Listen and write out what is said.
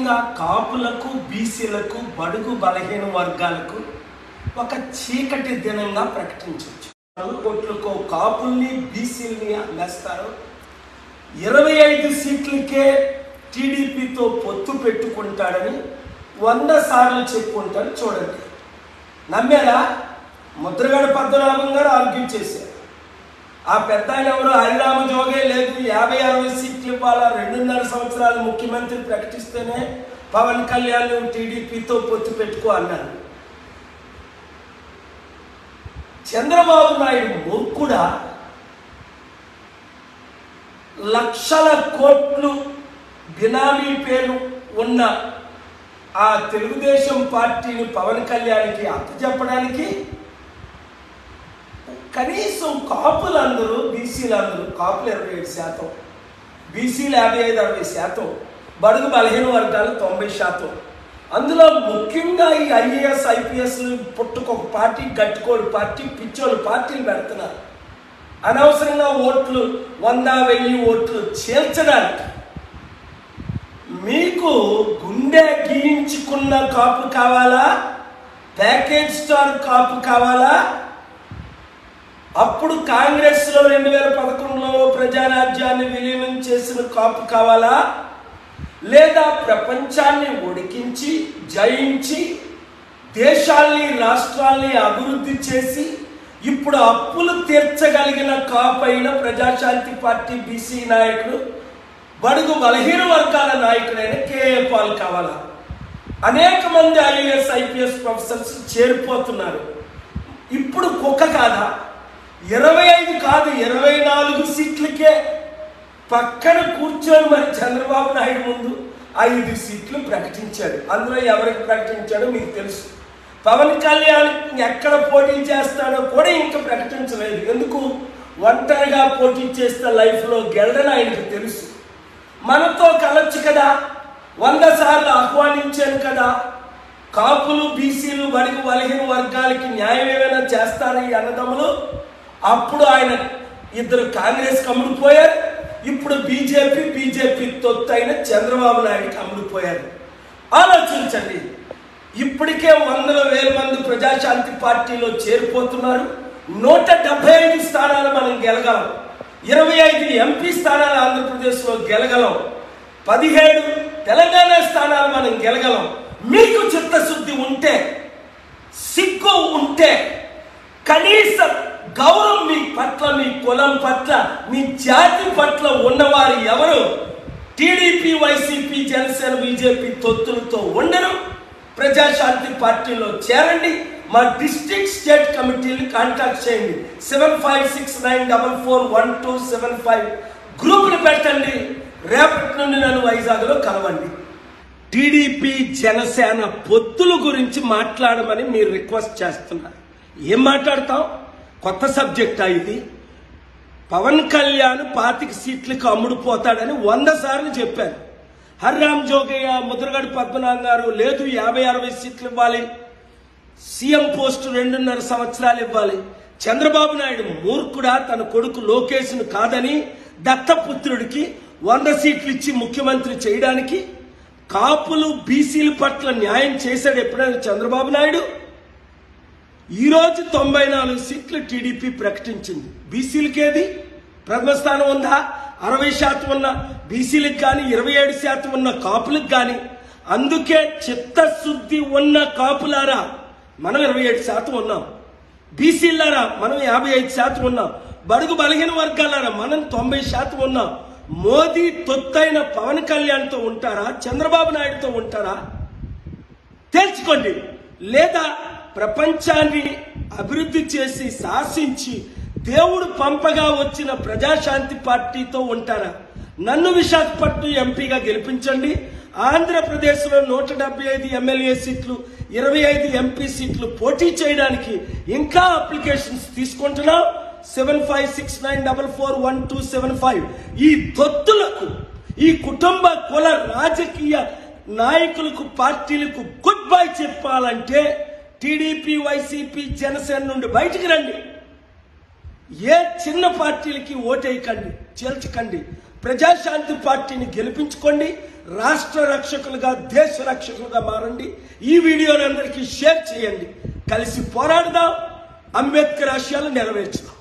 ముఖ్యంగా కాపులకు బీసీలకు బడుగు బలహీన వర్గాలకు ఒక చీకటి దినంగా ప్రకటించవచ్చు కోట్లకు కాపుల్ని బీసీలని అమ్మేస్తారు ఇరవై ఐదు సీట్లకే టీడీపీతో పొత్తు పెట్టుకుంటాడని వంద సార్లు చెప్పుకుంటాడు చూడండి నమ్మారా ముద్రగడ పద్మనాభం గారు ఆర్గ్యూ చేశారు ఆ పెద్ద ఆయన ఎవరు హరిరామ జోగే లేదు యాభై అరవై సీట్లు ఇవ్వాలా రెండున్నర సంవత్సరాలు ముఖ్యమంత్రి ప్రకటిస్తేనే పవన్ కళ్యాణ్ టీడీపీతో పొత్తు పెట్టుకో అన్నారు చంద్రబాబు నాయుడు మూర్ఖుడా లక్షల కోట్లు బినామీ పేరు ఉన్న ఆ తెలుగుదేశం పార్టీని పవన్ కళ్యాణ్కి అప్పచెప్పడానికి కనీసం కాపులందరూ బీసీలందరూ కాపులు ఇరవై ఏడు శాతం బీసీలు యాభై ఐదు అరవై శాతం బడుగు బలహీన వర్గాలు తొంభై శాతం అందులో ముఖ్యంగా ఈ ఐఏఎస్ ఐపీఎస్లు పుట్టుకొక పార్టీ గట్టుకోడు పార్టీ పిచ్చోడు పార్టీలు పెడుతున్నారు అనవసరంగా ఓట్లు వంద వెయ్యి ఓట్లు చేర్చడానికి మీకు గుండె గీయించుకున్న కాపు కావాలా ప్యాకేజ్ స్టార్ కాపు కావాలా అప్పుడు కాంగ్రెస్లో రెండు వేల పదకొండులో ప్రజారాజ్యాన్ని విలీనం చేసిన కాపు కావాలా లేదా ప్రపంచాన్ని ఉడికించి జయించి దేశాల్ని రాష్ట్రాల్ని అభివృద్ధి చేసి ఇప్పుడు అప్పులు తీర్చగలిగిన కాపైన ప్రజాశాంతి పార్టీ బీసీ నాయకుడు బడుగు బలహీన వర్గాల నాయకుడైన కేఏ పాల్ కావాలా అనేక మంది ఐఏఎస్ ఐపీఎస్ ప్రొఫెసర్స్ చేరిపోతున్నారు ఇప్పుడు కుక్క కాదా ఇరవై ఐదు కాదు ఇరవై నాలుగు సీట్లకే పక్కన కూర్చొని మరి చంద్రబాబు నాయుడు ముందు ఐదు సీట్లు ప్రకటించాడు అందులో ఎవరికి ప్రకటించాడో మీకు తెలుసు పవన్ కళ్యాణ్ ఎక్కడ పోటీ చేస్తాడో కూడా ఇంకా ప్రకటించలేదు ఎందుకు ఒంటరిగా పోటీ చేస్తే లైఫ్లో గెలడని ఆయనకు తెలుసు మనతో కలొచ్చు కదా వంద సార్లు ఆహ్వానించాను కదా కాపులు బీసీలు బడికి బలహీన వర్గాలకి న్యాయం ఏమైనా చేస్తారా ఈ అన్నదమ్ములు అప్పుడు ఆయన ఇద్దరు కాంగ్రెస్ అమ్ముడుపోయారు ఇప్పుడు బీజేపీ బీజేపీ తొత్తు అయిన చంద్రబాబు నాయుడుకి అమ్ముడుపోయారు ఆలోచించండి ఇప్పటికే వందల వేల మంది ప్రజాశాంతి పార్టీలో చేరిపోతున్నారు నూట డెబ్బై ఐదు స్థానాలు మనం గెలగలం ఇరవై ఐదు ఎంపీ స్థానాలు ఆంధ్రప్రదేశ్లో గెలగలం పదిహేడు తెలంగాణ స్థానాలు మనం గెలగలం మీకు చిత్తశుద్ధి ఉంటే సిగ్గు ఉంటే కనీస గౌరవం మీ పట్ల మీ కులం పట్ల మీ జాతి పట్ల ఉన్నవారు ఎవరు టీడీపీ వైసీపీ జనసేన బీజేపీ తొత్తులతో ఉండరు ప్రజాశాంతి పార్టీలో చేరండి మా డిస్ట్రిక్ట్ స్టేట్ కమిటీని కాంటాక్ట్ చేయండి seven five six nine double four one two seven five గ్రూప్ని పెట్టండి రేపటి నుండి నన్ను వైజాగ్లో కలవండి టీడీపీ జనసేన పొత్తుల గురించి మాట్లాడమని మీరు రిక్వెస్ట్ చేస్తున్నారు ఏం మాట్లాడతాం కొత్త సబ్జెక్టా ఇది పవన్ కళ్యాణ్ పాతిక సీట్లకు అమ్ముడుపోతాడని వంద సార్లు చెప్పారు హర్రామ్ జోగయ్య ముద్రగడ పద్మనాభం గారు లేదు యాభై అరవై సీట్లు ఇవ్వాలి సీఎం పోస్టు రెండున్నర సంవత్సరాలు ఇవ్వాలి చంద్రబాబు నాయుడు మూర్ఖుడా తన కొడుకు లోకేష్ను కాదని దత్తపుత్రుడికి వంద సీట్లు ఇచ్చి ముఖ్యమంత్రి చేయడానికి కాపులు బీసీల పట్ల న్యాయం చేశాడు ఎప్పుడైనా చంద్రబాబు నాయుడు ఈరోజు తొంభై నాలుగు సీట్లు టీడీపీ ప్రకటించింది బీసీలకేది ప్రథమ స్థానం ఉందా అరవై శాతం ఉన్న బీసీలకు కానీ ఇరవై ఏడు శాతం ఉన్న కాపులకు కానీ అందుకే చిత్తశుద్ధి ఉన్న కాపులారా మనం ఇరవై ఏడు శాతం ఉన్నాం బీసీలారా మనం యాభై ఐదు శాతం ఉన్నాం బడుగు బలహీన వర్గాలారా మనం తొంభై శాతం ఉన్నాం మోదీ తొత్తైన పవన్ కళ్యాణ్తో ఉంటారా చంద్రబాబు నాయుడుతో ఉంటారా తేల్చుకోండి లేదా ప్రపంచాన్ని అభివృద్ధి చేసి శాసించి దేవుడు పంపగా వచ్చిన ప్రజాశాంతి పార్టీతో ఉంటారా నన్ను విశాఖపట్నం ఎంపీగా గెలిపించండి ఆంధ్రప్రదేశ్లో నూట డెబ్బై ఐదు ఎమ్మెల్యే సీట్లు ఇరవై ఐదు ఎంపీ సీట్లు పోటీ చేయడానికి ఇంకా అప్లికేషన్స్ తీసుకుంటున్నాం seven five six nine double four one two seven five ఈ తొత్తులకు ఈ కుటుంబ కుల రాజకీయ నాయకులకు పార్టీలకు గుడ్ బై చెప్పాలంటే టీడీపీ వైసీపీ జనసేన నుండి బయటికి రండి ఏ చిన్న పార్టీలకి ఓటేయకండి చేల్చకండి ప్రజాశాంతి పార్టీని గెలిపించుకోండి రాష్ట్ర రక్షకులుగా దేశ రక్షకులుగా మారండి ఈ వీడియోని అందరికీ షేర్ చేయండి కలిసి పోరాడదాం అంబేద్కర్ ఆశయాలు నెరవేర్చుదాం